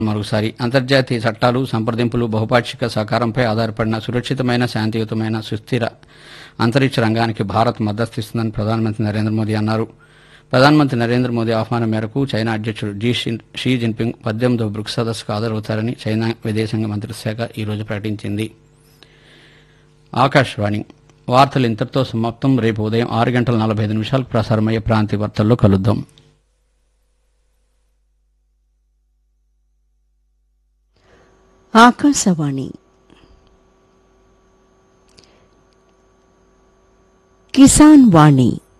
మరోసారి అంతర్జాతీయ చట్టాలు సంప్రదింపులు బహుపాక్షిక సహకారంపై ఆధారపడిన సురక్షితమైన శాంతియుతమైన సుస్థిర అంతరిక్ష రంగానికి భారత్ మద్దతిస్తుందని ప్రధానమంత్రి నరేంద్ర మోదీ అన్నారు ప్రధానమంత్రి నరేంద్ర మోదీ ఆహ్వానం మేరకు చైనా అధ్యక్షుడు జీ షిన్- షీ జిన్పింగ్ పద్దెనిమిదవ బ్రిక్స్ సదస్సుకు హాజరవుతారని చైనా విదేశాంగ మంత్రిత్వ శాఖ ఈ రోజు ప్రకటించింది ఆకాశవాణి వార్తలు ఇంతటితో సమాప్తం రేపు ఉదయం ఆరు గంటల నలభై ఐదు నిమిషాలకు ప్రసారమయ్యే ప్రాంతీయ వార్తల్లో కలుద్దాం ఆకాశవాణి కిసాన్ వాణి